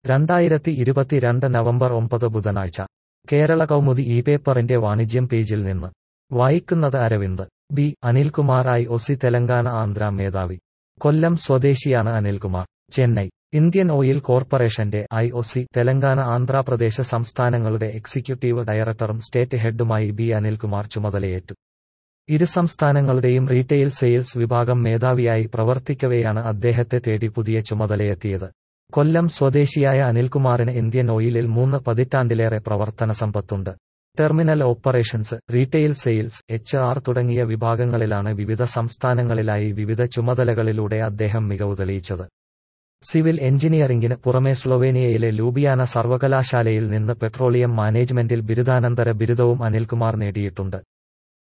രണ്ടായിരത്തി ഇരുപത്തിരണ്ട് നവംബർ ഒമ്പത് ബുധനാഴ്ച കേരള കൗമുദി ഈ പേപ്പറിന്റെ വാണിജ്യം പേജിൽ നിന്ന് വായിക്കുന്നത് Aravind B Anilkumar I O C Telangana Andhra മേധാവി കൊല്ലം സ്വദേശിയാണ് അനിൽകുമാർ ചെന്നൈ ഇന്ത്യൻ ഓയിൽ കോർപ്പറേഷന്റെ ഐ ഒസി തെലങ്കാന ആന്ധ്രാപ്രദേശ് സംസ്ഥാനങ്ങളുടെ എക്സിക്യൂട്ടീവ് ഡയറക്ടറും സ്റ്റേറ്റ് ഹെഡുമായി ബി അനിൽകുമാർ ചുമതലയേറ്റു ഇരു സംസ്ഥാനങ്ങളുടെയും റീറ്റെയിൽ സെയിൽസ് വിഭാഗം മേധാവിയായി പ്രവർത്തിക്കവെയാണ് അദ്ദേഹത്തെ തേടി പുതിയ ചുമതലയെത്തിയത് കൊല്ലം സ്വദേശിയായ അനിൽകുമാറിന് ഇന്ത്യൻ ഓയിലിൽ മൂന്ന് പതിറ്റാണ്ടിലേറെ പ്രവർത്തന സമ്പത്തുണ്ട് terminal operations retail sales H R തുടങ്ങിയ വിഭാഗങ്ങളിലാണ് വിവിധ സംസ്ഥാനങ്ങളിലായി വിവിധ ചുമതലകളിലൂടെ അദ്ദേഹം മികവ് തെളിയിച്ചത് സിവിൽ എഞ്ചിനീയറിംഗിന് പുറമെ സ്ലൊവേനിയയിലെ ലൂബിയാന സർവകലാശാലയിൽ നിന്ന് പെട്രോളിയം മാനേജ്മെന്റിൽ ബിരുദാനന്തര ബിരുദവും അനിൽകുമാർ നേടിയിട്ടുണ്ട്